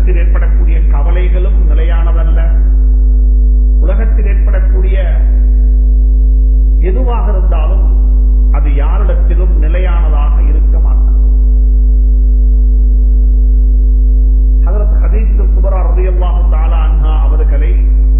உலகத்தில் ஏற்படக்கூடிய கவலைகளும் நிலையானதல்ல உலகத்தில் ஏற்படக்கூடிய எதுவாக இருந்தாலும் அது யாரிடத்திலும் நிலையானதாக இருக்க மாட்டாது ஹதரத் ஹதீஸ் குபரா ரலியல்லாஹு தஆலா அன்ஹா அவர்களை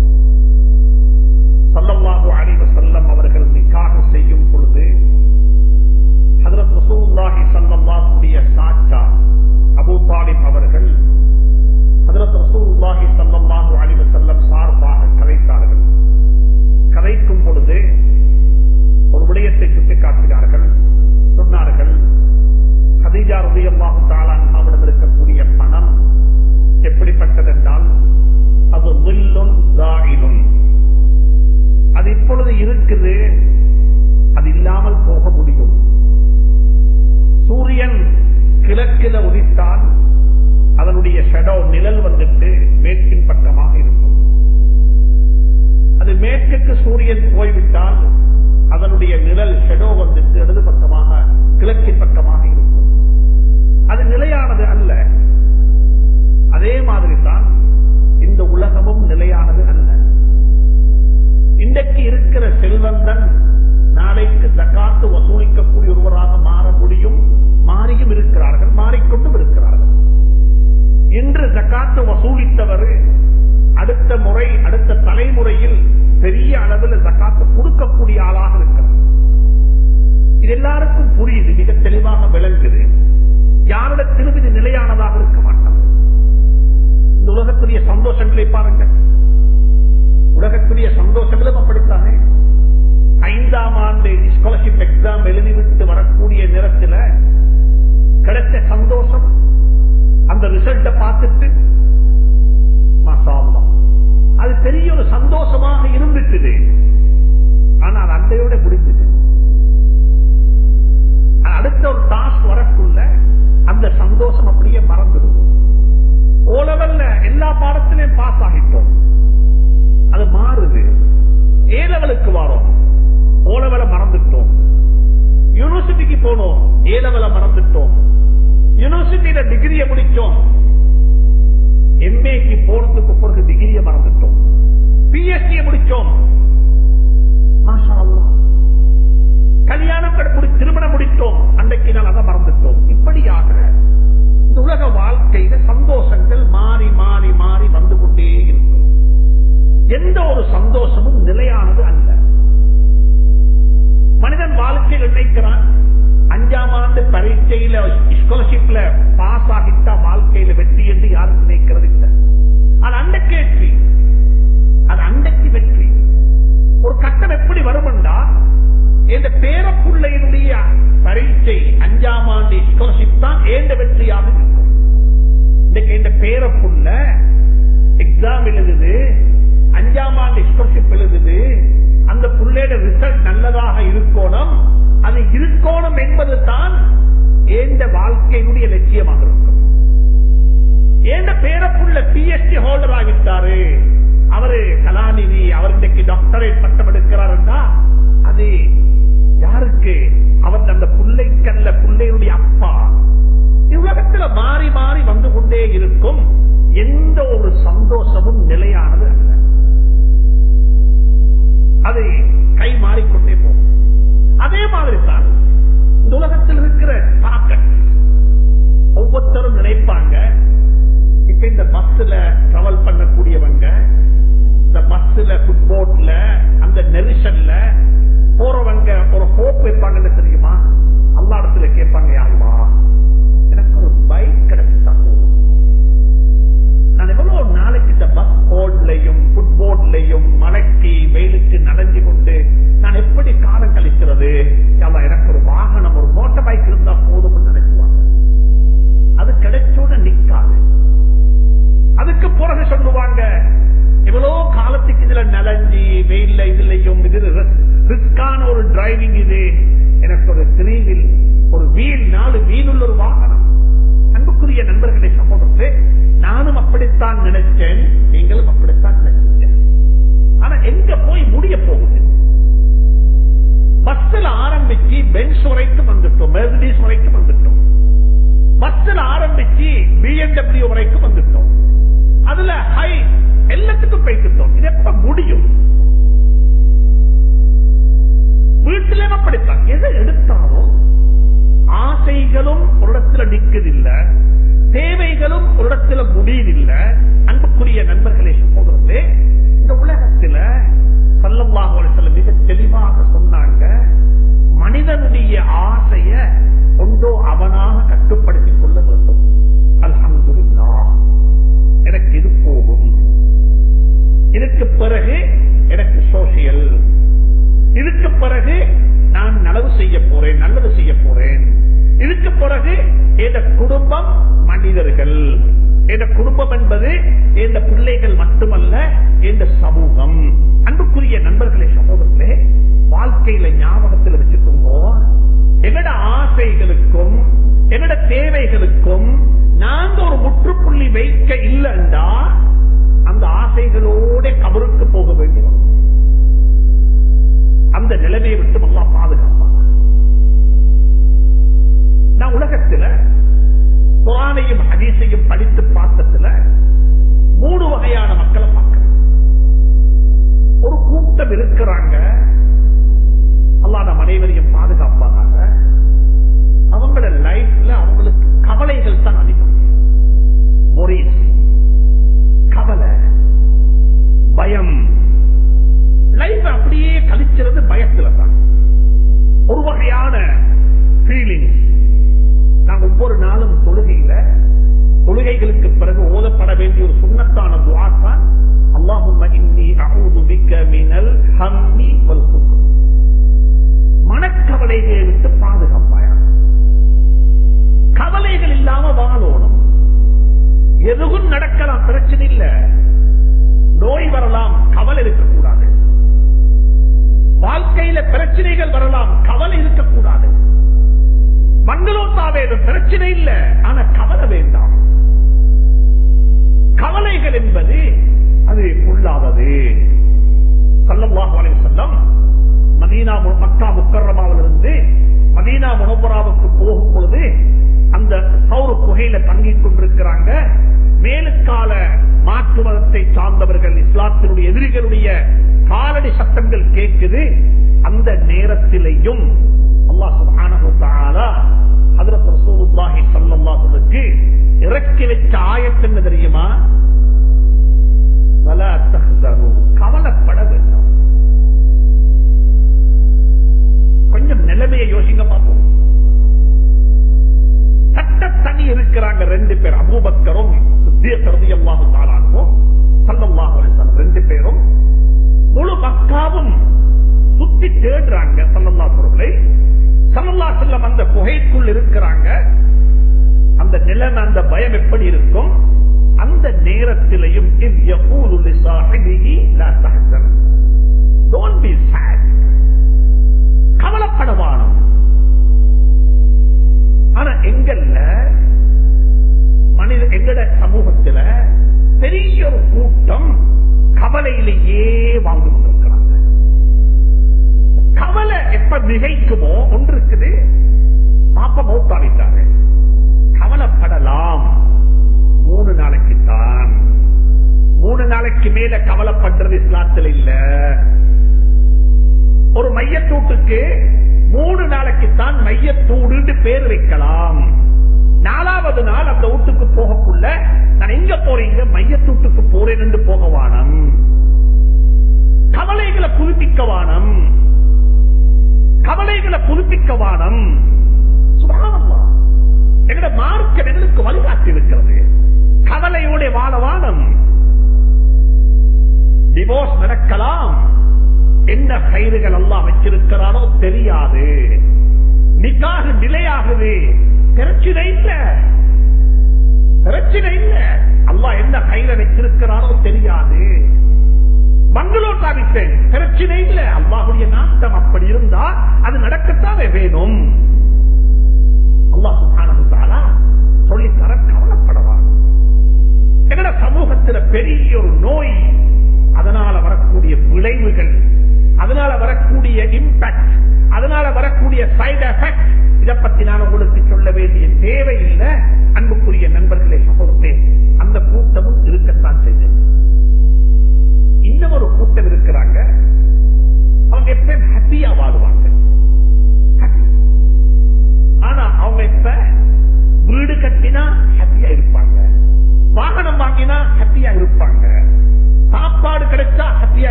ஸல்லல்லாஹு அலைஹி வஸல்லம் அவர்கள் நிக்காஹ் செய்யும் பொழுது ஹதரத் ரசூலுல்லாஹி ஸல்லல்லாஹு அலைஹி சாச்சா அபூ தாலிப் அவர்கள் ஹதரத் ரசூலுல்லாஹி ஸல்லல்லாஹு அலைஹி வஸல்லம் சார்பாக கதைத்தார்கள் கதைக்கும் பொழுது ஒரு விடயத்தை சுட்டிக்காட்டினார்கள் சொன்னார்கள் ஹதீஜா ரலியல்லாஹு தஆலா அன்ஹாவிடம் இருக்கக்கூடிய பணம் எப்படிப்பட்டதென்றால் அது வில்லுன் ஜாயிலுன் அது இப்பொழுது இருக்குது அது இல்லாமல் போக முடியும் சூரியன் கிழக்கில உதித்தால் அதனுடைய ஷெடோ நிழல் வந்துட்டு மேற்கின் பக்கமாக இருக்கும் அது மேற்குக்கு சூரியன் போய்விட்டால் அதனுடைய நிழல் ஷெடோ வந்துட்டு இடது பக்கமாக கிழக்கின் பக்கமாக இருக்கும் அது நிலையானது அல்ல அதே மாதிரி தான் இந்த உலகமும் நிலையானது அல்ல இன்றைக்கு இருக்கிற செல்வந்தன் நாளைக்கு ஜக்காத்து வசூலிக்கக்கூடிய ஒருவராக மாற முடியும் மாறியும் இருக்கிறார்கள் மாறிக்கொண்டும் இருக்கிறார்கள் இன்று ஜக்காத்து வசூலித்தவர் அடுத்த முறை அடுத்த தலைமுறையில் பெரிய அளவில் ஜக்காத்து கொடுக்கக்கூடிய ஆளாக இருக்கிறார் இது எல்லாருக்கும் புரியுது மிக தெளிவாக விளங்குது யாரிடத்திலும் இது நிலையானதாக இருக்க மாட்டாது இந்த உலகத்துடைய சந்தோஷங்களை பாருங்க உலகத்துடைய சந்தோஷங்களும் அப்படித்தானே ஐந்தாம் ஆண்டு ஸ்காலர்ஷிப் எக்ஸாம் எழுதிவிட்டு வரக்கூடிய நேரத்தில் கிடைச்ச சந்தோஷம் அந்த ரிசல்ட்டை பார்த்துட்டு மாஷா அல்லாஹ். அது பெரிய ஒரு சந்தோஷமாக இருந்துச்சு ஆனால் அண்டையோட முடிஞ்சது அடுத்த ஒரு டாஸ்க் வரக்குள்ள அந்த சந்தோஷம் அப்படியே மறந்துடுவோம் ஓ லெவல்ல எல்லா பாடத்திலையும் பாஸ் ஆகிட்டோம் அது மாறுது ஏ லெவலுக்கு வரோம் ஓ லெவல மறந்துட்டோம் யூனிவர்சிட்டிக்கு போனோம் ஏ லெவல மறந்துட்டோம் யூனிவர்சிட்டியில டிகிரியை முடிச்சோம் எம்ஏக்கு போறதுக்கு பிறகு டிகிரியை மறந்துட்டோம் பிஎஸ்சியை முடிச்சோம் மாஷா அல்லாஹ். கல்யாணம் கட- முடி- திருமணம் முடித்தோம் அன்றைக்கு நாள் அதை மறந்துட்டோம் இப்படியாக இந்த உலக வாழ்க்கையில சந்தோஷங்கள் மாறி மாறி மாறி வந்து கொண்டே இருக்கும் எந்த ஒரு சந்தோஷமும் நிலையானது அல்ல மனிதன் வாழ்க்கையில் நினைக்கிறான் அஞ்சாம் ஆண்டு பரீட்சையில ஸ்காலர்ஷிப்ல பாஸ் ஆகிட்டா வாழ்க்கையில வெற்றி என்று யாரும் நினைக்கிறது இல்லை அது அண்டைக்கு வெற்றி அது அண்டைக்கு வெற்றி ஒரு கட்டம் எப்படி வருமெண்டா இந்த பேரப்புள்ளையினுடைய பரீட்சை அஞ்சாம் ஆண்டு ஸ்காலர்ஷிப் தான் ஏந்த வெற்றியாக இருக்கும் இன்னைக்கு இந்த பேரப்புள்ள எக்ஸாம் எழுதுது அஞ்சாம் ஆண்டு ஸ்காலர்ஷிப் எழுதுது அந்த புள்ளையோட ரிசல்ட் நல்லதாக இருக்கணும் அது இருக்கணும் என்பது தான் ஏந்த வாழ்க்கையினுடைய லட்சியமாக இருக்கும் ஏண்ட பேரப்புள்ள பிஎஸ்டி ஹோல்டர் ஆகிட்டாரு அவரு கலாநிதி அவர் இன்னைக்கு டாக்டரேட் பட்டம் எடுக்கிறாருன்னா அது யாருக்கு அவர் அந்த புள்ளைக்கல்ல புள்ளையுடைய அப்பா உலகத்துல மாறி மாறி வந்து கொண்டே இருக்கும் எந்த ஒரு சந்தோஷமும் நிலையானது அல்ல அது கை மாறிக்கொண்டே போகும் அதே மாதிரி தான் இந்த உலகத்தில் இருக்கிற தாக்கட் ஒவ்வொருத்தரும் நினைப்பாங்க இப்ப இந்த பஸ்ல டிராவல் பண்ணக்கூடியவங்க இந்த பஸ்ல ஃபுட்போர்ட்ல அந்த நெரிசல்ல போறவங்க ஒரு ஹோப் வைப்பாங்கன்னு தெரியுமா அல்லா இடத்துல கேட்பாங்க யாருமா எனக்கு ஒரு பைக் கிடைச்சா போதும் நான் எவ்வளவு நாளைக்கு இந்த பஸ் போர்ட்லையும் ஃபுட்போர்ட்லையும் மலைக்கு வெயிலுக்கு நனைஞ்சு கொண்டு நான் எப்படி காலம் கழிக்கிறது யாவா, எனக்கு ஒரு வாகனம் ஒரு மோட்டார் பைக் இருந்தா போதும் நினைக்குவாங்க அது கிடைச்சோட நிக்காது அதுக்கு பிறகு சொல்லுவாங்க எவ்வளவு காலத்துக்கு இதுல நலஞ்சி வெயில்ல இதுலயும் இது ரிஸ்கான ஒரு டிரைவிங் இது எனக்கு ஒரு த்ரீ வீல் ஒரு வீல் நாலு வீல் உள்ள ஒரு வாகனம் அன்புக்குரிய நண்பர்களை சகோதரர்களே நானும் அப்படித்தான் நினைச்சேன் நீங்களும் அப்படித்தான் நினைச்சீங்க ஆனா எங்க போய் முடிய போகுது பஸ்ல ஆரம்பிச்சு பென்ஸ் வரைக்கும் வந்துட்டோம் மெர்சிடிஸ் வரைக்கும் வந்துட்டோம் பஸ்ல ஆரம்பிச்சு பிஎம்டபிள்யூ வரைக்கும் வந்துட்டோம் அதுல ஹை எல்லாத்துக்கும் போய்க்கிட்டோம் இது எப்ப முடியும் வீட்டிலே அப்படித்தான் எதை எடுத்தாலும் ஆசைகளும் ஒரு இடத்துல நிற்குதில்ல தேவைகளும் ஒரு இடத்துல முடியுதில்ல அன்புக்குரிய நண்பர்களே சகோதரர்களே இந்த உலகத்துல சல்லல்லாஹு அலைஹி வஸல்லம் மிக தெளிவாக சொன்னாங்க மனிதனுடைய ஆசைய ஒன்றோ அவனாக கட்டுப்படுத்திக் கொள்ள வேண்டும் அல்ஹம்துலில்லாஹ் எனக்கு இது போகும் இதுக்கு பிறகு எனக்கு சோசியல் இதுக்கு பிறகு நான் நலவு செய்ய போறேன் நல்லது செய்ய போறேன் இதுக்கு பிறகு இந்த குடும்பம் மனிதர்கள் இந்த குடும்பம் என்பது இந்த பிள்ளைகள் மட்டுமல்ல இந்த சமூகம் அன்புக்குரிய நண்பர்களே சமூகத்திலே வாழ்க்கையில ஞாபகத்தில் வச்சுக்கோங்க எங்கட ஆசைகளுக்கும் எங்கட தேவைகளுக்கும் நாங்க ஒரு முற்றுப்புள்ளி வைக்க இல்லைண்டா அந்த ஆசைகளோட கபருக்கு போக வேண்டி வரும் அந்த நிலைமையை விட்டு நல்லா பாதுகாப்பாங்க நான் உலகத்துல குரானையும் ஹதீஸையும் படித்து பார்த்ததுல மூணு வகையான மக்களை பார்க்கிறேன் ஒரு கூட்டம் இருக்கிறாங்க அல்லா நம் அனைவரையும் பாதுகாப்பாங்க அவங்களோட லைஃப்ல அவங்களுக்கு கவலைகள் தான் அதிகம் ஒரீஸ் கவலை பயம் லைஃப் அப்படியே கழிக்கிறது பயத்துல தான் ஒரு வகையான ஃபீலிங்ஸ் நான் ஒவ்வொரு நாளும் தொழுகையில தொழுகைகளுக்கு பிறகு ஓதப்பட வேண்டிய ஒரு சுண்ணத்தான துவா தான் அல்லாஹும்ம இன்னி அஊது பிக்க மினல் ஹம்மி வல் ஹுஸ்ன் மனக்கவலைகளை விட்டு பாதுகாப்பாயா கவலைகள் இல்லாம வாழணும் எதுவும் நடக்கலாம் பிரச்சனை இல்ல நோய் வரலாம் கவலை இருக்கக்கூடாது வாழ்க்கையில பிரச்சனைகள் வரலாம் கவலை இருக்கக்கூடாது மங்களோத்தா வேணும் பிரச்சனை இல்ல ஆனா கவலை வேண்டாம் கவலைகள் என்பது அது உள்ளாதது சல்லல்லாஹு அலைஹி வஸல்லம் மதீனா மு- மக்கா முக்கர்ரமாவிலிருந்து மதீனா முனவராவுக்கு போகும் பொழுது அந்த சௌர குகையில தங்கிக் கொண்டிருக்கிறாங்க மேலுக்கால மாற்று மதத்தை சார்ந்தவர்கள் இஸ்லாத்தினுடைய எதிரிகளுடைய காலடி சத்தங்கள் கேட்குது அந்த நேரத்திலேயும் அல்லாஹ் சுப்ஹானஹு வ தஆலா ஹஜ்ரத் ரசூலுல்லாஹி ஸல்லல்லாஹு அலைஹி வஸல்லம் இறக்கி வச்ச ஆயத்து என்ன தெரியுமா வலா தஹ்சனு கவலைப்பட வேண்டாம் கொஞ்சம் நிலைமையை யோசிங்க பார்ப்போம் சட்ட தனி இருக்கிறாங்க ரெண்டு பேர் அபூபக்கரும் சித்தியக் ரலியல்லாஹு தஆலா அன்ஹும் ஸல்லல்லாஹு அலைஹி வஸல்லம் ரெண்டு பேரும் முழு மக்காவும் சுத்தி தேடுறாங்க ஸல்லல்லாஹு அலைஹி வஸல்லம் ஸல்லல்லாஹு அலைஹி வஸல்லம் அந்த குகைக்குள் இருக்கிறாங்க அந்த நிலைமை அந்த பயம் எப்படி இருக்கும் அந்த நேரத்திலையும் இன் யகூலு லிசாஹிபிஹி லா தஹ்சன் டோன்ட் பி sad கவலைப்படவானம் ஆனா எங்கல்ல மனித எங்கட சமூகத்துல பெரிய ஒரு கூட்டம் கவலையிலேயே வாழ்ந்து கொண்டிருக்கிறாங்க கவலை எப்ப மிகைக்குமோ ஒன்று இருக்குது பாப்ப மௌத்தாவிட்டாரு கவலைப்படலாம் மூணு நாளைக்கு தான் மூணு நாளைக்கு மேல கவலைப்படுறது இஸ்லாத்தில் இல்ல ஒரு மையத்தூட்டுக்கு மூணு நாளைக்கு தான் மையத்தூடுன்னு பேர் வைக்கலாம் நாலாவது நாள் அந்த வீட்டுக்கு போகக்குள்ள நான் எங்க போறீங்க மையத்தூட்டுக்கு போறேன் என்று போக வானம் கவலைகளை புதுப்பிக்க வானம் கவலைகளை புதுப்பிக்க வானம் சுபாவம்மா எங்கட மார்க்கம் எங்களுக்கு வழிகாட்டி இருக்கிறது கவலையோட வாழ வானம் டிவோர்ஸ் நடக்கலாம் என்ன கயிறுகள் எல்லாம் வச்சிருக்கிறானோ தெரியாது நிக்காக நிலையாகுது பிரச்சனை இல்ல பிரச்சனை இல்ல அல்லாஹ் என்ன கயிறை வச்சிருக்கிறானோ தெரியாது பங்களோ காமித்தேன் பிரச்சனை இல்ல அல்லாஹுடைய நாட்டம் அப்படி இருந்தா அது நடக்கத்தானே வேணும் அல்லாஹ் சுப்ஹானஹு வ தஆலா சொல்லித் தர கவலைப்படவான் எங்கட சமூகத்துல பெரிய ஒரு நோய் அதனால வரக்கூடிய விளைவுகள் அதனால வரக்கூடிய இம்பாக்ட் அதனால வரக்கூடிய சைடு எஃபெக்ட் இதை பத்தி நான் உங்களுக்கு சொல்ல வேண்டிய தேவை இல்லை அன்புக்குரிய நண்பர்களே சகோதரே அந்த கூட்டமும் இருக்கத்தான்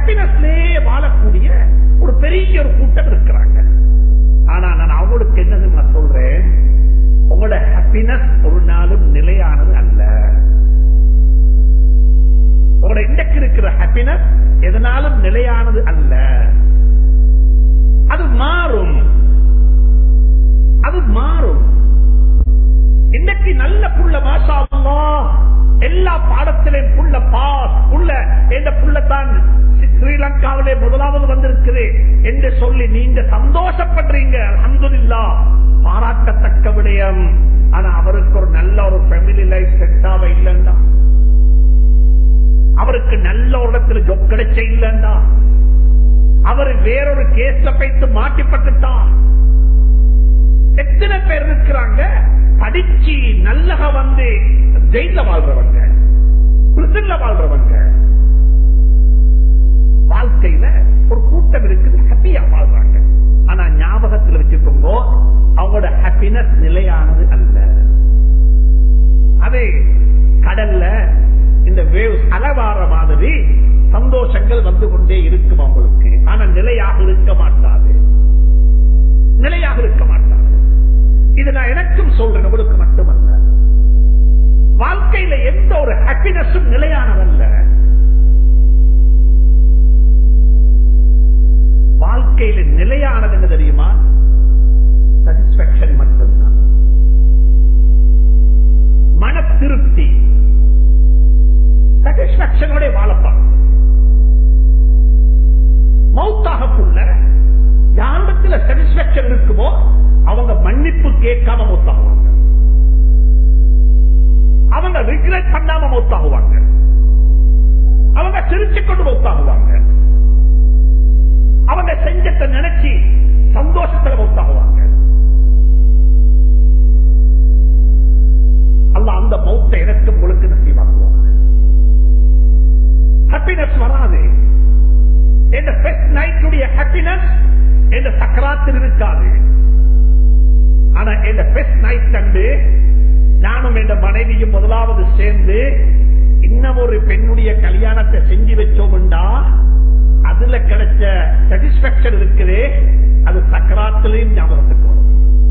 ஹாப்பினஸ்லயே வாழக்கூடிய ஒரு பெரிய ஒரு கூட்டம் இருக்கிறாங்க ஆனா நான் அவங்களுக்கு என்னது நான் சொல்றேன் உங்களோட ஹாப்பினஸ் ஒரு நாளும் நிலையானது அல்ல உங்களோட இன்றைக்கு இருக்கிற ஹாப்பினஸ் எதனாலும் நிலையானது அல்ல அது மாறும் அது மாறும் இன்னைக்கு நல்ல புள்ள மாஷா அல்லாஹ் எல்லா பாடத்திலையும் புள்ள பாஸ் புள்ள என்ற புள்ளத்தான் ஸ்ரீலங்காவிலே முதலாவது வந்திருக்குது என்று சொல்லி நீங்க சந்தோஷப்படுறீங்க அல்ஹம்துலில்லாஹ் பாராட்டத்தக்க விடயம் ஆனா அவருக்கு ஒரு நல்ல ஒரு ஃபேமிலி லைஃப் செட் ஆக இல்லைண்டா அவருக்கு நல்ல ஒரு இடத்துல ஜொப் கிடைச்ச இல்லைண்டா அவர் வேறொரு கேஸ்ல போய்த்து மாட்டிப்பட்டுட்டா எத்தனை பேர் இருக்கிறாங்க படிச்சு நல்லக வந்து ஜெயில வாழ்றவங்க பிரிசன்ல வாழ்றவங்க வாழ்க்கையில ஒரு கூட்டம் இருக்குது ஹாப்பியா வாழ்றாங்க ஆனா ஞாபகத்தில் வச்சுக்கோங்க அவங்களோட ஹாப்பினஸ் நிலையானது அல்ல அதே கடல்ல இந்த வேவ்ஸ் அலவார மாதிரி சந்தோஷங்கள் வந்து கொண்டே இருக்கும் அவங்களுக்கு ஆனா நிலையாக இருக்க மாட்டாது நிலையாக இருக்க மாட்டாது இது நான் எனக்கும் சொல்றேன் உங்களுக்கு மட்டுமல்ல வாழ்க்கையில எந்த ஒரு ஹாப்பினஸும் நிலையானதல்ல வாழ்க்கையில நிலையானது என்ன தெரியுமா சாட்டிஸ்பாக்சன் மட்டும்தான் மன திருப்தி சாட்டிஸ்பாக்சனோட வாழப்பாங்க மௌத்தாகக்குள்ள யாரிடத்துல சாட்டிஸ்பாக்சன் இருக்குமோ அவங்க மன்னிப்பு கேட்காம மௌத்தாகுவாங்க அவங்க ரிக்ரெட் பண்ணாம மௌத்தாகுவாங்க அவங்க சிரிச்சு கொண்டு மௌத்தாகுவாங்க அவங்க செஞ்சத்தை நினைச்சு சந்தோஷத்துல மௌத்தாகுவாங்க அல்ல அந்த மௌத்தை எனக்கு உங்களுக்கு நசீவாக்குவாங்க ஹாப்பினஸ் வராது இந்த பெஸ்ட் நைட்டுடைய ஹாப்பினஸ் இந்த சக்கராத்தில் இருக்காது ஆனா இந்த பெஸ்ட் நைட் கண்டு நானும் என் மனைவியும் முதலாவது சேர்ந்து இன்னும் ஒரு பெண்ணுடைய கல்யாணத்தை செஞ்சு வச்சோம்டா அதுல கிடைச்ச சாட்டிஸ்பாக்சன் இருக்குது அது சக்கராத்திலையும் ஞாபகத்துக்கு வரும்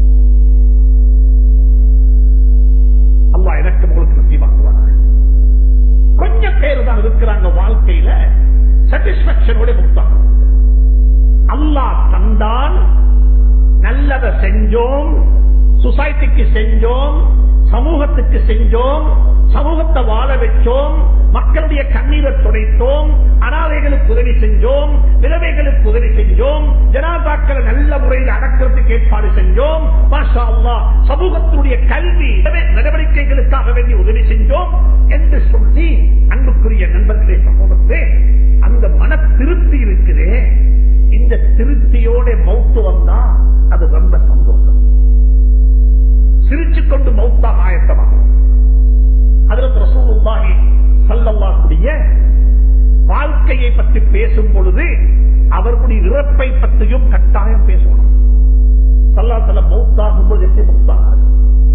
அல்லா எனக்கு உங்களுக்கு நசீவாக்குவாங்க கொஞ்சம் பேர் தான் இருக்கிறாங்க வாழ்க்கையில சாட்டிஸ்பாக்சனோட கொடுத்தாங்க அல்லாஹ் தந்தான் நல்லதை செஞ்சோம் சொசைட்டிக்கு செஞ்சோம் சமூகத்துக்கு செஞ்சோம் சமூகத்தை வாழ வச்சோம் மக்களுடைய கண்ணீரை துடைத்தோம் அனாதைகளுக்கு உதவி செஞ்சோம் விதவைகளுக்கு உதவி செஞ்சோம் ஜனாதாக்களை நல்ல முறையில் அடக்கிறதுக்கு ஏற்பாடு செஞ்சோம் மாஷா அல்லாஹ் சமூகத்தினுடைய கல்வி நடவடிக்கைகளுக்காக வேண்டி உதவி செஞ்சோம் என்று சொல்லி அன்புக்குரிய நண்பர்களே சமூகத்தே அந்த மன திருப்தி இருக்குதே இந்த திருப்தியோட மௌத்து வந்தா அது ரொம்ப சந்தோஷம் சிரிச்சு கொண்டு மௌத்தாக ஆயத்தமாகும் அதில் ரசூலுல்லாஹி சல்லல்லாஹுடைய வாழ்க்கையை பற்றி பேசும் பொழுது அவர்களுடைய இறப்பை பற்றியும் கட்டாயம் பேசணும் சல்லா சல மௌத்தாகும் போது எப்படி மௌத்தானார்கள்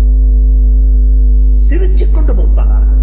சிரிச்சு கொண்டு மௌத்தானார்கள்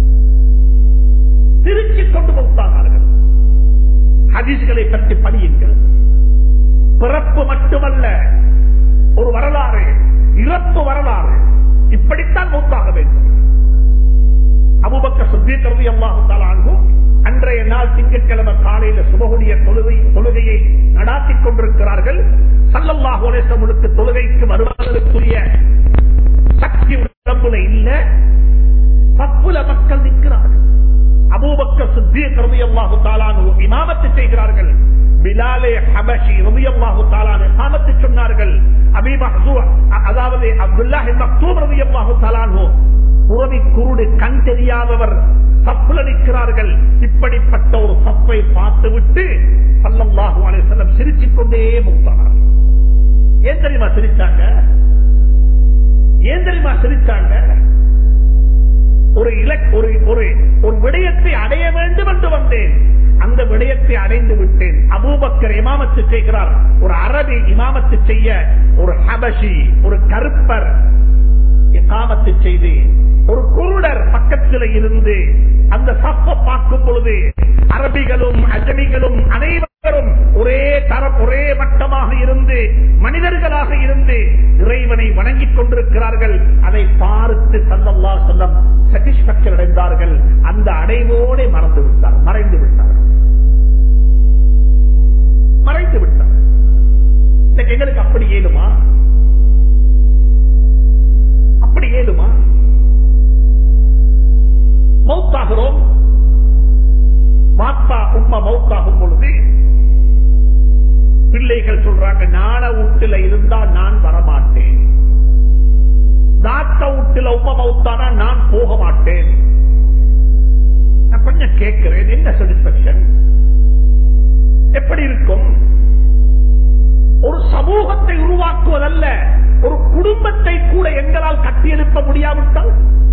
சிரிச்சு கொண்டு மௌத்தானார்கள் ஹதீஸ்களை பற்றி படியுங்கள் பிறப்பு மட்டுமல்ல ஒரு வரலாறு இறப்பு வரலாறு இப்படித்தான் மூத்தாக வேண்டும் அபுபக்க சுத்தீகரதி அல்லாஹு அன்றைய நாள் திங்கட்கிழமை காலையில சுபகுடைய தொழுகை தொழுகையை நடாத்திக் கொண்டிருக்கிறார்கள் சல்லல்லாஹு அலேசமுக்கு தொழுகைக்கு வருவதற்குரிய சக்தி உடம்புல இல்ல பப்புல மக்கள் நிற்கிறார்கள் அபூபக்க சித்தியக்கரதி அல்லாஹு தாலானு இமாமத்து செய்கிறார்கள் பிலாலே ஹபஷி ரவி அல்லாஹு தாலானு இமாமத்து சொன்னார்கள் அபி மஹ்சூ அதாவது அப்துல்லாஹி மக்தூம் ரவி அல்லாஹு தாலானு புறவி குருடு கண் தெரியாதவர் சப்புல நிற்கிறார்கள் இப்படிப்பட்ட ஒரு சப்பை பார்த்துவிட்டு சல்லல்லாஹு அலைஹிஸ்ஸலாம் சிரிச்சுக் கொண்டே முக்தானார் ஏன் தெரியுமா சிரிச்சாங்க ஏன் தெரியுமா சிரிச்சாங்க ஒரு இலக் ஒரு ஒரு ஒரு விடயத்தை அடைய வேண்டும் என்று வந்தேன் அந்த விடயத்தை அடைந்து விட்டேன் அபூபக்கர் இமாமத்து செய்கிறார் ஒரு அரபி இமாமத்து செய்ய ஒரு ஹபஷி ஒரு கருப்பர் இமாமத்து செய்து ஒரு குருடர் பக்கத்தில் இருந்து அந்த சப்ப பார்க்கும் பொழுது அரபிகளும் அஜமிகளும் அனைவரும் ஒரே தரம் ஒரே மட்டமாக இருந்து மனிதர்களாக இருந்து இறைவனை வணங்கிக் கொண்டிருக்கிறார்கள் அதை பார்த்து சல்லல்லா சொல்லம் சாட்டிஸ்பேக்சன் அடைந்தார்கள் அந்த அடைவோடு மறந்து விட்டார் மறைந்து விட்டார் மறைந்து விட்டார் இன்னைக்கு எங்களுக்கு அப்படி ஏழுமா அப்படி ஏழுமா மௌத்தாகிறோம் மாத்தா உம்மா மௌத்தாகும் பொழுது பிள்ளைகள் சொல்றாங்க நாண வீட்டுல இருந்தா நான் வரமாட்டேன் தாத்த வீட்டுல உம்மா மௌத்தானா நான் போக மாட்டேன் நான் கொஞ்சம் கேட்கிறேன் என்ன சாட்டிஸ்பேக்ஷன் எப்படி இருக்கும் ஒரு சமூகத்தை உருவாக்குவதல்ல ஒரு குடும்பத்தை கூட எங்களால் கட்டியெழுப்ப முடியாவிட்டால்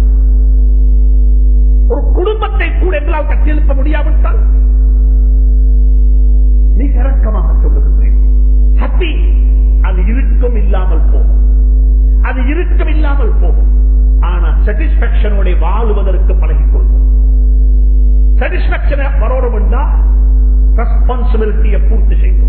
ஒரு குடும்பத்தை கூட எங்களால் கட்டியெழுப்ப முடியாவிட்டால் மிக இறக்கமாக சொல்லுகின்றேன் ஹப்பி அது இருக்கும் இல்லாமல் போகும் அது இருக்கும் இல்லாமல் போகும் ஆனா சாட்டிஸ்பேக்சனோட வாழுவதற்கு பழகிக் கொள்வோம் சாட்டிஸ்பேக்சன் வரணும் என்றால் ரெஸ்பான்சிபிலிட்டியை பூர்த்தி செய்வோம்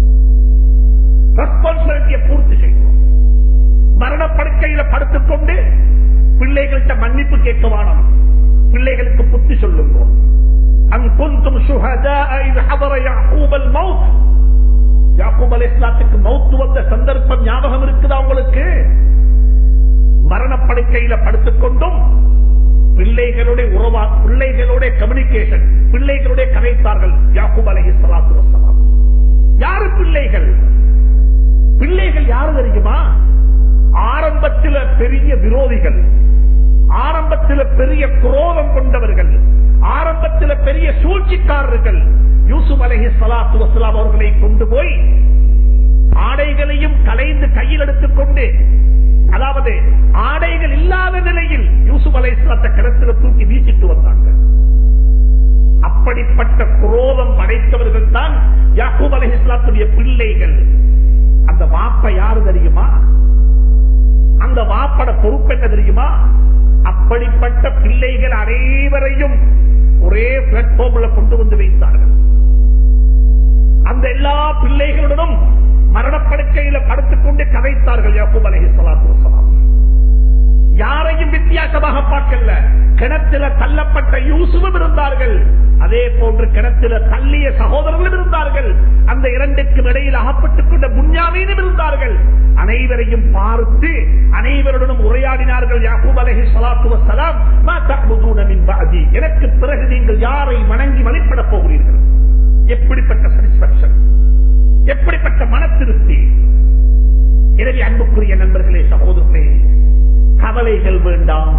ரெஸ்பான்சிபிலிட்டியை பூர்த்தி செய்வோம் மரணப்படுக்கையில படுத்துக்கொண்டு பிள்ளைகள்கிட்ட மன்னிப்பு கேட்க வேணும் பிள்ளைகளுக்கு புத்தி சொல்லுங்க அன் குந்தும் சுஹதாஅ இத் ஹதர யாக்கூப் அல் மௌத் யாக்கூப் அலைஹிஸ்ஸலாத்துக்கு மௌத் வந்த சந்தர்ப்பம் ஞாபகம் இருக்குதா உங்களுக்கு மரணப்படுக்கையில படுத்துக்கொண்டும் பிள்ளைகளுடைய உறவா பிள்ளைகளுடைய கம்யூனிகேஷன் பிள்ளைகளுடைய கதைத்தார்கள் யாக்கூப் அலைஹிஸ்ஸலாத்து வஸ்ஸலாம் யாரு பிள்ளைகள் பிள்ளைகள் யாரு தெரியுமா ஆரம்பத்தில் பெரிய விரோதிகள் ஆரம்பத்தில் பெரிய குரோதம் கொண்டவர்கள் ஆரம்பத்தில் பெரிய சூழ்ச்சிக்காரர்கள் யூசுப் அலஹி சலாத்து வசலாம் அவர்களை கொண்டு போய் ஆடைகளையும் கலைந்து கையில் எடுத்துக்கொண்டு அதாவது ஆடைகள் இல்லாத நிலையில் யூசுப் அலை இஸ்லாத்த கிணத்துல தூக்கி வீசிட்டு வந்தாங்க அப்படிப்பட்ட குரோதம் படைத்தவர்கள் தான் யாக்கூப் அலஹி இஸ்லாத்துடைய பிள்ளைகள் அந்த வாப்ப யாரு தெரியுமா அந்த வாப்பட பொறுப்பு என்ன தெரியுமா அப்படிப்பட்ட பிள்ளைகள் அனைவரையும் ஒரே பிளாட்ஃபார்ம்ல கொண்டு வந்து வைத்தார்கள் அந்த எல்லா பிள்ளைகளுடனும் மரணப்படுக்கையில படுத்துக் கொண்டு கதைத்தார்கள் யாக்கூப் அலஹி சலாத்து வசலாம் யாரையும் வித்தியாசமாக பார்க்கல கிணத்தில தள்ளப்பட்ட யூசுவும் இருந்தார்கள் அதே போன்று கிணத்தில தள்ளிய சகோதரர்களும் இருந்தார்கள் அந்த இரண்டுக்கும் இடையில் அகப்பட்டுக் கொண்ட முன்யாமீனும் இருந்தார்கள் அனைவரையும் பார்த்து அனைவருடனும் உரையாடினார்கள் யாக்கூப் அலஹி சலாத்து வசலாம் மா தஅபுதூன மின் பஅதி எனக்கு பிறகு நீங்கள் யாரை வணங்கி வழிபட போகிறீர்கள் எப்படிப்பட்ட சாட்டிஸ்பாக்சன் எப்படிப்பட்ட மன திருப்தி எனவே அன்புக்குரிய நண்பர்களே சகோதரர்களே கவலைகள் வேண்டாம்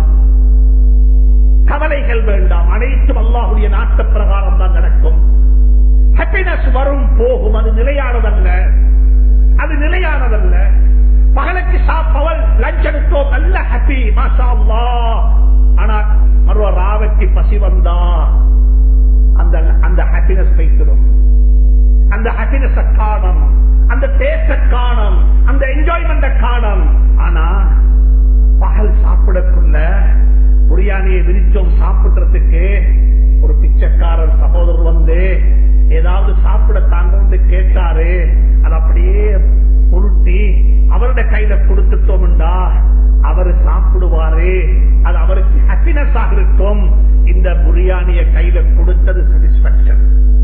கவலைகள் வேண்டாம் அனைத்தும் அல்லாஹுடைய நாட்ட பிரகாரம் தான் நடக்கும் ஹாப்பினஸ் வரும் போகும் அது நிலையானதல்ல அது நிலையானதல்ல பகலுக்கு சாப்பவள் லஞ்ச் எடுத்தோம் நல்ல ஹாப்பி மாஷா அல்லாஹ் ஆனா மறுவ ராவைக்கு பசி வந்தா அந்த அந்த ஹாப்பினஸ் வைத்திடும் அந்த ஹாப்பினஸ் காணும் அந்த டேஸ்ட காணும் அந்த என்ஜாய்மெண்ட காணும் ஆனா பகல் சாப்பிடக்குள்ள பிரியாணியை விரிச்சோம் சாப்பிடுறதுக்கு ஒரு பிச்சைக்காரர் சகோதரர் வந்து ஏதாவது சாப்பிட தாங்க கேட்டாரு அது அப்படியே சுருட்டி அவருடைய கையில கொடுத்துட்டோம்டா அவரு சாப்பிடுவாரு அது அவருக்கு ஹாப்பினஸ் ஆக இருக்கும் இந்த பிரியாணிய கையில கொடுத்தது சாட்டிஸ்பாக்சன்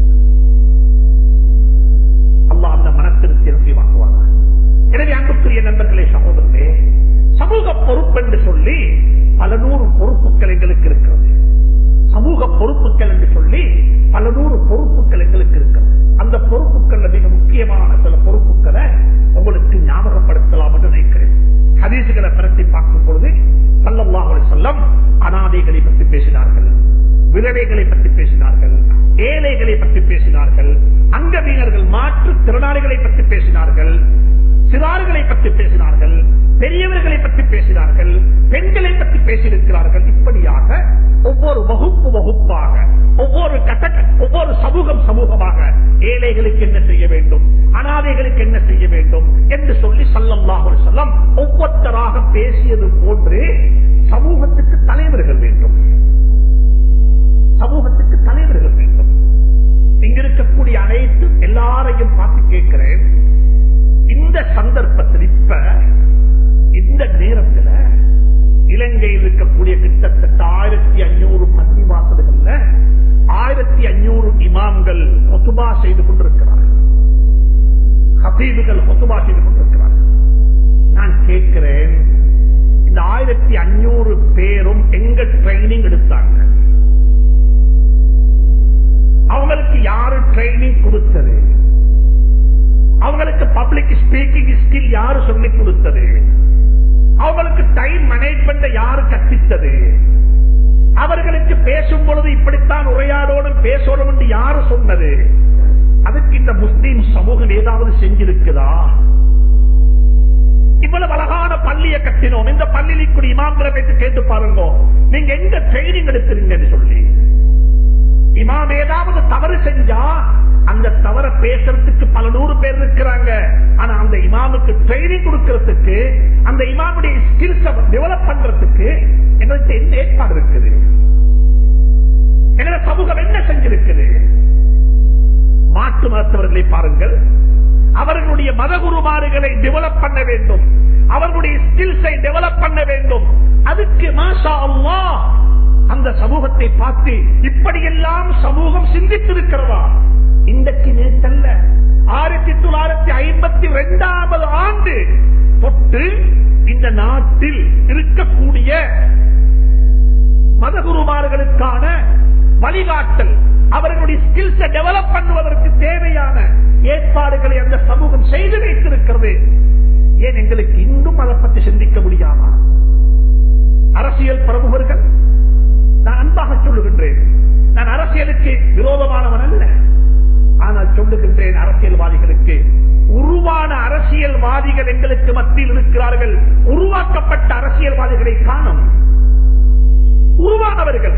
அல்லாஹ் அந்த மனத்திருத்தி நசிவாக்குவாங்க எனவே அன்புக்குரிய நண்பர்களே சகோதரர்களே சமூக பொறுப்பு என்று சொல்லி பல நூறு பொறுப்புகள் எங்களுக்கு இருக்கிறது சமூக பொறுப்புகள் என்று சொல்லி பல நூறு பொறுப்புகள் எங்களுக்கு இருக்கிறது அந்த பொறுப்புகள் மிக முக்கியமான சில பொறுப்புகளை உங்களுக்கு ஞாபகப்படுத்தலாம் என்று நினைக்கிறேன் ஹதீசுகளை பரத்தி பார்க்கும் பொழுது சல்லல்லாஹு சொல்லம் அனாதைகளை பற்றி பேசினார்கள் விதவைகளை பற்றி பேசினார்கள் ஏழைகளை பற்றி பேசினார்கள் அங்கவீனர்கள் மாற்றுத் திறனாளிகளை பற்றி பேசினார்கள் சிறார்களை பற்றி பேசினார்கள் பெரியவர்களை பற்றி பேசினார்கள் பெண்களை பற்றி பேசியிருக்கிறார்கள் இப்படியாக ஒவ்வொரு வகுப்பு வகுப்பாக ஒவ்வொரு கட்ட ஒவ்வொரு சமூகம் சமூகமாக ஏழைகளுக்கு என்ன செய்ய வேண்டும் அனாதைகளுக்கு என்ன செய்ய வேண்டும் என்று சொல்லி சல்லல்லாஹு சொல்லம் ஒவ்வொருத்தராக பேசியது போன்று சமூகத்துக்கு தலைவர்கள் வேண்டும் சமூகத்துக்கு தலைவர்கள் வேண்டும் இங்க இருக்கக்கூடிய அனைத்து எல்லாரையும் பார்த்து கேட்கிறேன் இந்த சந்தர்ப்பத்தில் இப்ப இந்த நேரத்தில் இலங்கையில் இருக்கக்கூடிய கிட்டத்தட்ட ஆயிரத்தி ஐநூறு பள்ளி வாசல்கள்ல ஆயிரத்தி ஐநூறு இமாம்கள் கொத்துபா செய்து கொண்டிருக்கிறார்கள் ஹபீபுகள் கொத்துபா செய்து கொண்டிருக்கிறார்கள் நான் கேட்கிறேன் இந்த ஆயிரத்தி ஐநூறு பேரும் எங்க ட்ரைனிங் எடுத்தாங்க அவங்களுக்கு யாரு ட்ரைனிங் கொடுத்தது அவங்களுக்கு பப்ளிக் ஸ்பீக்கிங் ஸ்கில் யாரு சொல்லிக் கொடுத்தது அவங்களுக்கு டைம் மேனேஜ்மெண்ட் யாரு கற்பித்தது அவர்களுக்கு பேசும் பொழுது இப்படித்தான் உரையாடோடும் பேசணும் என்று யாரு சொன்னது அதுக்கு இந்த முஸ்லீம் சமூகம் ஏதாவது செஞ்சிருக்குதா இவ்வளவு அழகான பள்ளியை கட்டினோம் இந்த பள்ளியில் கூடிய இமாம்களை வைத்து கேட்டு பாருங்க நீங்க எங்க ட்ரைனிங் எடுத்துறீங்கன்னு சொல்லி இமாம் ஏதாவது தவறு செஞ்சா அந்த தவற பேசுறதுக்கு பல நூறு பேர் இருக்கிறாங்க ஆனா அந்த இமாமுக்கு ட்ரைனிங் கொடுக்கறதுக்கு அந்த இமாமுடைய ஸ்கில்ஸ் டெவலப் பண்றதுக்கு எங்களுக்கு என்ன ஏற்பாடு இருக்குது எங்களோட சமூகம் என்ன செஞ்சிருக்குது மாற்று மருத்துவர்களை பாருங்கள் அவர்களுடைய மதகுருமாறுகளை டெவலப் பண்ண வேண்டும் அவர்களுடைய ஸ்கில்ஸை டெவலப் பண்ண வேண்டும் அதுக்கு மாஷா அல்லாஹ் அந்த சமூகத்தை பார்த்து இப்படியெல்லாம் சமூகம் சிந்தித்திருக்கிறதா இன்றைக்கு நேற்றல்ல ஆயிரத்தி தொள்ளாயிரத்தி ஐம்பத்தி இரண்டாவது ஆண்டு தொட்டு இந்த நாட்டில் இருக்கக்கூடிய மதகுருமார்களுக்கான வழிகாட்டல் அவர்களுடைய ஸ்கில்ஸை டெவலப் பண்ணுவதற்கு தேவையான ஏற்பாடுகளை அந்த சமூகம் செய்து வைத்திருக்கிறது ஏன் எங்களுக்கு இன்னும் அதை பற்றி சிந்திக்க முடியாமா அரசியல் பிரமுகர்கள் நான் அன்பாக சொல்லுகின்றேன் நான் அரசியலுக்கு விரோதமானவன் அல்ல ஆனால் சொல்லுகின்றேன் அரசியல்வாதிகளுக்கு உருவான அரசியல்வாதிகள் எங்களுக்கு மத்தியில் இருக்கிறார்கள் உருவாக்கப்பட்ட அரசியல்வாதிகளை காணும் உருவானவர்கள்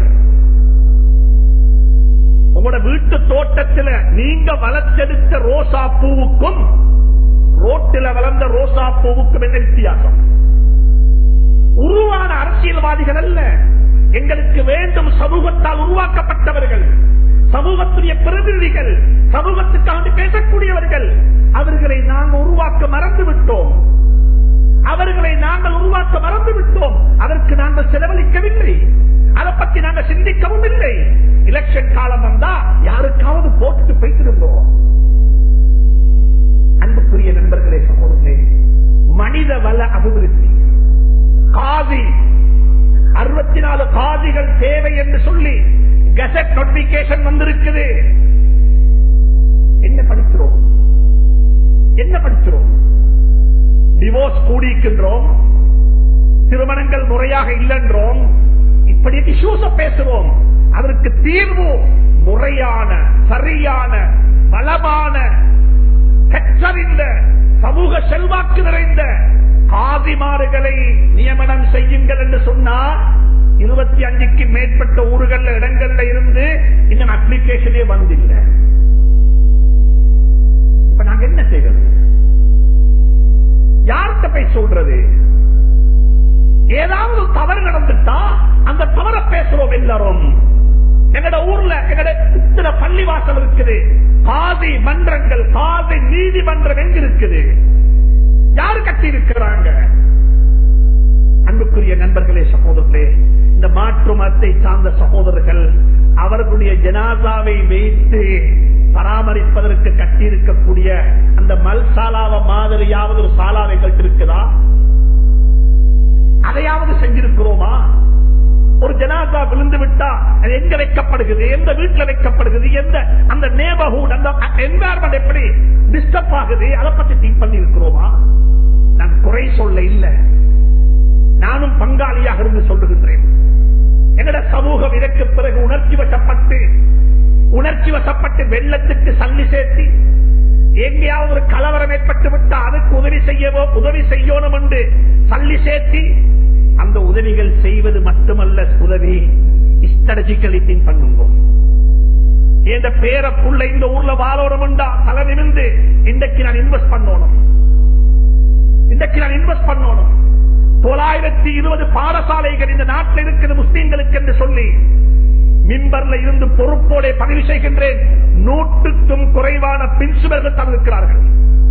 உங்களோட வீட்டு தோட்டத்தில் நீங்க வளர்த்தெடுத்த ரோசா பூவுக்கும் ரோட்டில் வளர்ந்த ரோசா பூவுக்கும் என்ன வித்தியாசம் உருவான அரசியல்வாதிகள் அல்ல எங்களுக்கு வேண்டும் சமூகத்தால் உருவாக்கப்பட்டவர்கள் சமூகத்துடைய பிரதிநிதிகள் சமூகத்துக்காக பேசக்கூடியவர்கள் அவர்களை நாங்கள் உருவாக்க மறந்து விட்டோம் அவர்களை நாங்கள் உருவாக்க மறந்து விட்டோம் அதற்கு நாங்கள் செலவழிக்கவில்லை அதை பற்றி நாங்கள் சிந்திக்கவும் இல்லை எலெக்ஷன் காலம் வந்தா யாருக்காவது போட்டுட்டு போய்த்திருந்தோம் அன்புக்குரிய நண்பர்களே சகோதரே மனித வள அபிவிருத்தி காதி அறுபத்தி நாலு காதிகள் தேவை என்று சொல்லி கசட் நோட்டிபிகேஷன் வந்திருக்குது என்ன படிக்கிறோம் என்ன படிக்கிறோம் டிவோர்ஸ் கூடிக்கின்றோம் திருமணங்கள் முறையாக இல்லைன்றோம் இப்படி இஷ்யூஸ பேசுவோம் அதற்கு தீர்வு முறையான சரியான பலமான கற்றறிந்த சமூக செல்வாக்கு நிறைந்த காதிமாறுகளை நியமனம் செய்யுங்கள் என்று சொன்னால் இருபத்தி அஞ்சுக்கு மேற்பட்ட ஊர்கள்ல இடங்கள்ல இருந்து இன்னும் அப்ளிகேஷனே வந்தில்லை இப்ப நாங்க என்ன செய்வது யார்கிட்ட போய் சொல்றது ஏதாவது தவறு நடந்துட்டா அந்த தவற பேசுறோம் எல்லாரும் எங்கட ஊர்ல எங்கட இத்தனை பள்ளி வாசல் இருக்குது காதி மன்றங்கள் காதி நீதிமன்றம் எங்க இருக்குது யாரு கட்டி இருக்கிறாங்க அன்புக்குரிய நண்பர்களே சகோதரர்களே இந்த மாற்று மதத்தை சார்ந்த சகோதரர்கள் அவர்களுடைய ஜனாதாவை வைத்து பராமரிப்பதற்கு கட்டியிருக்கக்கூடிய அந்த மல் சாலாவ மாதிரியாவது ஒரு சாலாவை இருக்குதா அதையாவது செஞ்சிருக்கிறோமா ஒரு ஜனாதா விழுந்து விட்டா அது எங்க வைக்கப்படுகிறது எந்த வீட்டுல வைக்கப்படுகிறது எந்த அந்த நேபர்ஹுட் அந்த என்வாரன்மெண்ட் எப்படி டிஸ்டர்ப் ஆகுது அதை பத்தி திங்க் பண்ணி இருக்கிறோமா நான் குறை சொல்ல இல்ல நானும் பங்காளியாக இருந்து சொல்லுகின்றேன் எங்கட சமூகம் இதற்கு பிறகு உணர்ச்சி வசப்பட்டு உணர்ச்சி வசப்பட்டு வெள்ளத்துக்கு சல்லி சேர்த்தி எங்கேயாவது ஒரு கலவரம் ஏற்பட்டு விட்டா அதுக்கு உதவி செய்யவோ உதவி செய்யணும் என்று சல்லி சேர்த்தி அந்த உதவிகள் செய்வது மட்டுமல்ல உதவி ஸ்ட்ராட்டஜிக்கலி திங்க் பண்ணுங்க என்ற பேர புள்ள இந்த ஊர்ல வாழணும்டா தலை நிமிந்து இன்றைக்கு நான் இன்வெஸ்ட் பண்ணணும் இன்றைக்கு நான் இன்வெஸ்ட் பண்ணணும் தொள்ளாயிரத்தி இருபது பாடசாலைகள் இந்த நாட்டில் இருக்கிற முஸ்லீம்களுக்கு என்று சொல்லி மிம்பர்ல இருந்து பொறுப்போட பதிவு செய்கின்றேன் நூற்றுக்கும் குறைவான பிரின்சிபல்கள் தான் இருக்கிறார்கள்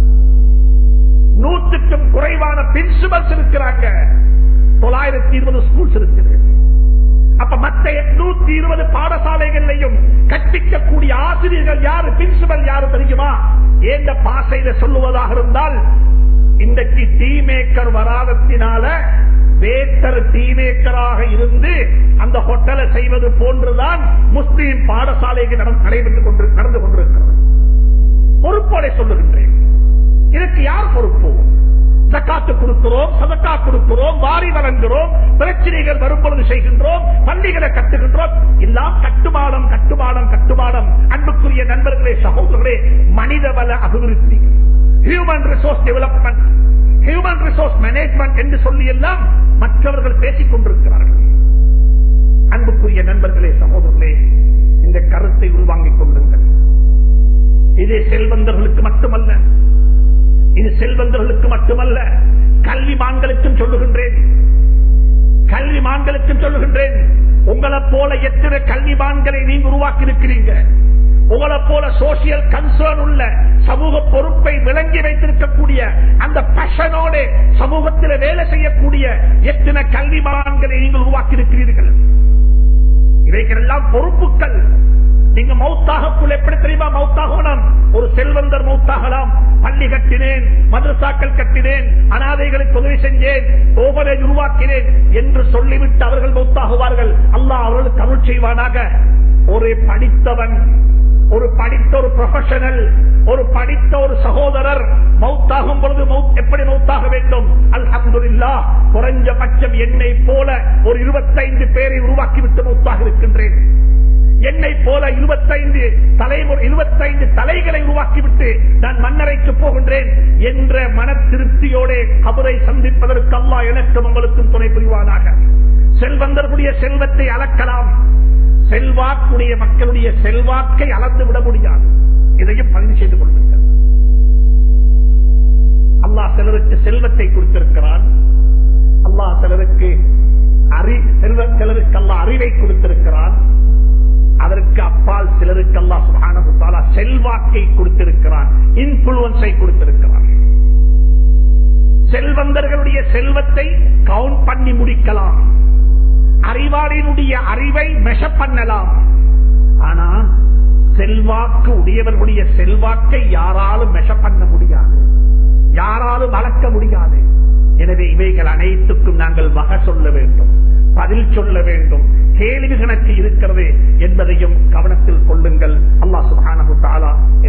நூற்றுக்கும் குறைவான பிரின்சிபல்ஸ் இருக்கிறாங்க தொள்ளாயிரத்தி இருபது ஸ்கூல்ஸ் இருக்குது அப்ப மற்ற எட்நூத்தி இருபது பாடசாலைகளையும் கற்பிக்கக்கூடிய ஆசிரியர்கள் யாரு பிரின்சிபல் யாரு தெரியுமா ஏந்த பாசையில சொல்லுவதாக இருந்தால் இன்றைக்கு டீ மேக்கர் வராதத்தினால வேட்டர் டீ மேக்கராக இருந்து அந்த ஹோட்டலை செய்வது போன்றுதான் முஸ்லீம் பாடசாலைகள் நடந்து- நடைபெற்றுக் கொண்டு நடந்து கொண்டிருக்கிறது பொறுப்போட சொல்லுகின்றேன் இதற்கு யார் பொறுப்பு சக்காத்து கொடுக்கிறோம் சதக்கா கொடுக்கிறோம் வாரி வழங்குகிறோம் பிரச்சனைகள் வரும்பொழுது செய்கின்றோம் பள்ளிகளை கட்டுகின்றோம் எல்லாம் கட்டுமானம் கட்டுமானம் கட்டுமானம் அன்புக்குரிய நண்பர்களே சகோதரர்களே மனிதவள அபிவிருத்தி human resource development human resource management என்று சொல்லி எல்லாம் மற்றவர்கள் பேசிக் கொண்டிருக்கிறார்கள் அன்புக்குரிய நண்பர்களே சகோதரர்களே இந்த கருத்தை உள்வாங்கிக் கொள்ளுங்கள் இது செல்வந்தர்களுக்கு மட்டுமல்ல இது செல்வந்தர்களுக்கு மட்டுமல்ல கல்விமான்களுக்கும் சொல்லுகின்றேன் கல்விமான்களுக்கும் சொல்லுகின்றேன் உங்களை போல எத்தனை கல்விமான்களை நீங்க உருவாக்கி இருக்கிறீங்க உங்களை போல சோசியல் கன்சர்ன் உள்ள சமூக பொறுப்பை விளங்கி வைத்திருக்கக்கூடிய அந்த பஷனோட சமூகத்தில் வேலை செய்யக்கூடிய எத்தனை கல்விமான்களை நீங்கள் உருவாக்கி இருக்கிறீர்கள் இவைகளெல்லாம் பொறுப்புகள் நீங்க மௌத்தாகக்குள் எப்படி தெரியுமா மௌத்தாகணும் ஒரு செல்வந்தர் மௌத்தாகலாம் பள்ளி கட்டினேன் மதரசாக்கள் கட்டினேன் அனாதைகளுக்கு உதவி செஞ்சேன் ஓவரை உருவாக்கினேன் என்று சொல்லிவிட்டு அவர்கள் மௌத்தாகுவார்கள் அல்லாஹ் அவர்களுக்கு அருள் செய்வானாக ஒரு படித்தவன் ஒரு படித்த ஒரு ப்ரொஃபஷனல் ஒரு படித்த ஒரு சகோதரர் மௌத்தாகும் பொழுது மௌத் எப்படி மௌத்தாக வேண்டும் அல்ஹம்துலில்லா குறைஞ்சபட்சம் என்னை போல ஒரு இருபத்தைந்து பேரை உருவாக்கிவிட்டு மௌத்தாக இருக்கின்றேன் என்னை போல இருபத்தைந்து தலைமுறை இருபத்தைந்து தலைகளை உருவாக்கிவிட்டு நான் மன்னரைக்கு போகின்றேன் என்ற மன திருப்தியோட கபரை சந்திப்பதற்கு அல்லாஹ் எனக்கும் உங்களுக்கும் துணை புரிவானாக செல்வந்தர்களுடைய செல்வத்தை அளக்கலாம் செல்வாக்குடைய மக்களுடைய செல்வாக்கை அளந்து விட முடியாது இதையும் பதிவு செய்து கொள்ளுங்கள் அல்லாஹ் சிலருக்கு செல்வத்தை கொடுத்திருக்கிறான் அல்லாஹ் சிலருக்கு அறி செல்வ சிலருக்கு அல்லாஹ் அறிவை கொடுத்திருக்கிறான் அதற்கு அப்பால் சிலருக்கு அல்லாஹ் சுப்ஹானஹு தஆலா செல்வாக்கை கொடுத்திருக்கிறான் இன்ஃபுளுன்ஸை கொடுத்திருக்கிறான் செல்வந்தர்களுடைய செல்வத்தை கவுண்ட் பண்ணி முடிக்கலாம் அறிவாளினுடைய அறிவை மெஷ பண்ணலாம் ஆனா செல்வாக்கு உடையவர்களுடைய செல்வாக்கை யாராலும் மெஷ பண்ண முடியாது யாராலும் அளக்க முடியாது எனவே இவைகள் அனைத்துக்கும் நாங்கள் வகை சொல்ல வேண்டும் பதில் சொல்ல வேண்டும் கேள்வி கணக்கு இருக்கிறது என்பதையும் கவனத்தில் கொள்ளுங்கள் அல்லாஹ் சுப்ஹானஹு தஆலா